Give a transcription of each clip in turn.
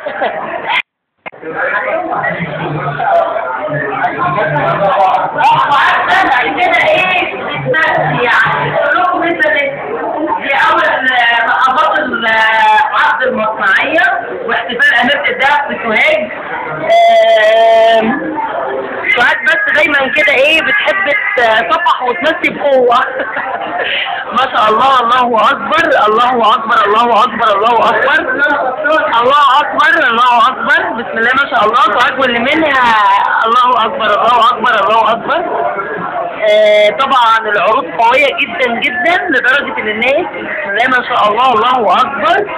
بعد كده ايه نفسي يعني كلكم انت دي اول لحظات العقد المصنعيه واحتفال اميره الدهب في سوهاج آم، سعاد بس دايما كده ايه بتحب تصفح وتمسي بقوه ما شاء الله الله اكبر الله اكبر الله اكبر الله اكبر الله اكبر الله اكبر بسم الله ما شاء الله سعاد واللي منها الله اكبر الله اكبر الله اكبر آه، طبعا العروض قوية جدا جدا لدرجة ان الناس بسم الله ما شاء الله الله اكبر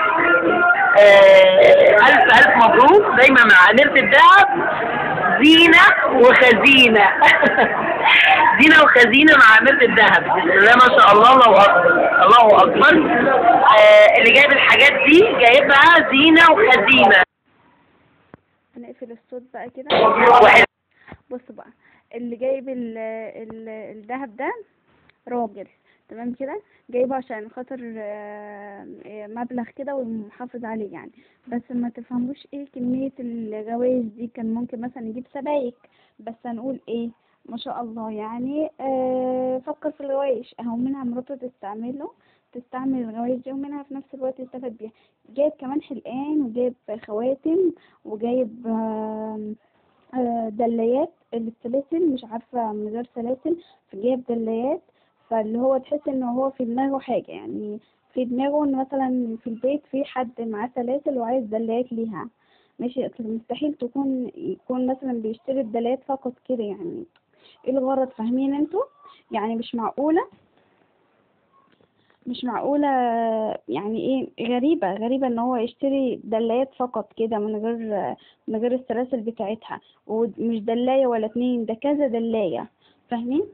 آه، الف الف مبروك دايما مع أميرة الدهب زينة وخزينة زينة وخزينة مع أميرة الدهب بسم الله ما شاء الله الله أكبر الله أكبر آه، اللي جايب الحاجات دي جايبها زينة وخزينة هنقفل الصوت بقى كده واحد بص بقى اللي جايب ال ال الذهب ده راجل تمام كده جايبه عشان خاطر آه، آه، مبلغ كده ومحافظ عليه يعني بس ما تفهموش ايه كمية الجواز دي كان ممكن مثلا يجيب سبايك بس هنقول ايه ما شاء الله يعني آه فكر في الغوايش اهو منها مراته تستعمله تستعمل الغوايش دي ومنها في نفس الوقت يستفاد بيها جايب كمان حلقان وجايب خواتم وجايب آم، آه، دلايات السلاسل مش عارفة من غير سلاسل فجايب دلايات فاللي هو تحس ان هو في دماغه حاجة يعني في دماغه ان مثلا في البيت في حد معاه سلاسل وعايز دلايات ليها ماشي أصل مستحيل تكون يكون مثلا بيشتري الدلايات فقط كده يعني ايه الغرض فاهمين انتوا يعني مش معقولة مش معقولة يعني ايه غريبة غريبة ان هو يشتري دلايات فقط كده من غير من غير السلاسل بتاعتها ومش دلاية ولا اتنين ده كذا دلاية فاهمين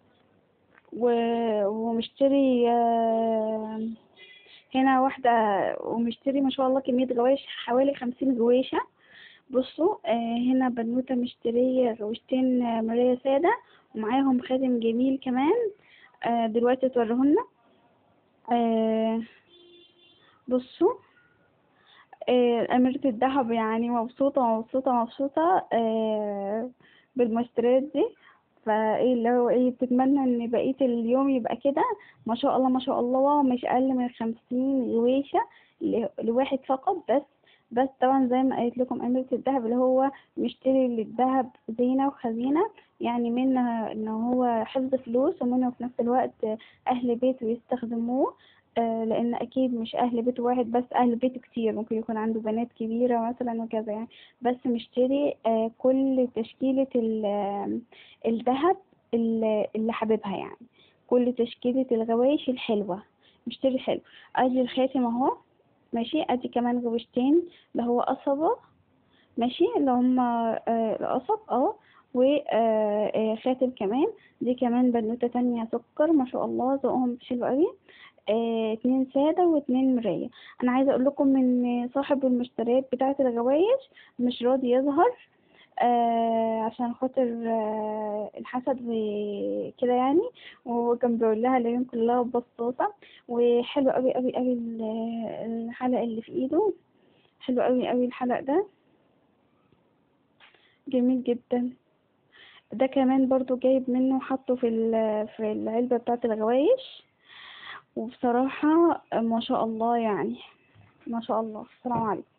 و- ومشتري آه، هنا واحدة ومشتري ما شاء الله كمية غوايش حوالي خمسين غويشة بصوا آه، هنا بنوتة مشترية غوشتين آه، مراية سادة ومعاهم خاتم جميل كمان آه، دلوقتي توريهولنا آه، بصوا آه، أميرة الذهب يعني مبسوطة مبسوطة مبسوطة آه، بالمشتريات دي فايه اللي هو ايه بتتمنى ان بقية اليوم يبقى كده ما شاء الله ما شاء الله مش اقل من خمسين غويشة ل- لواحد فقط بس بس طبعا زي ما قالت لكم أميرة الذهب اللي هو مشتري للذهب زينة وخزينة يعني منها ان هو حفظ فلوس ومنه في نفس الوقت اهل بيته يستخدموه آه، لان اكيد مش اهل بيت واحد بس اهل بيته كتير ممكن يكون عنده بنات كبيرة مثلا وكذا يعني بس مشتري آه، كل تشكيلة ال- آه، الذهب اللي اللي حاببها يعني كل تشكيلة الغوايش الحلوة مشتري حلو ادي الخاتم اهو ماشي ادي كمان غوشتين اللي هو قصبة ماشي اللي هما آه، القصب اه وخاتم كمان دي كمان بنوتة تانية سكر ما شاء الله ذوقهم حلو قوي آه، اتنين سادة واتنين مراية انا عايزة اقول لكم ان صاحب المشتريات بتاعة الغوايش مش راضي يظهر آه عشان خاطر آه الحسد وكده يعني وكان بيقول لها العيون كلها بسطوسة وحلو قوي قوي قوي ال- الحلق اللي في ايده حلو قوي قوي الحلق ده جميل جدا ده كمان برضو جايب منه وحطه في ال- في العلبة بتاعة الغوايش وبصراحة ما شاء الله يعني ما شاء الله السلام عليكم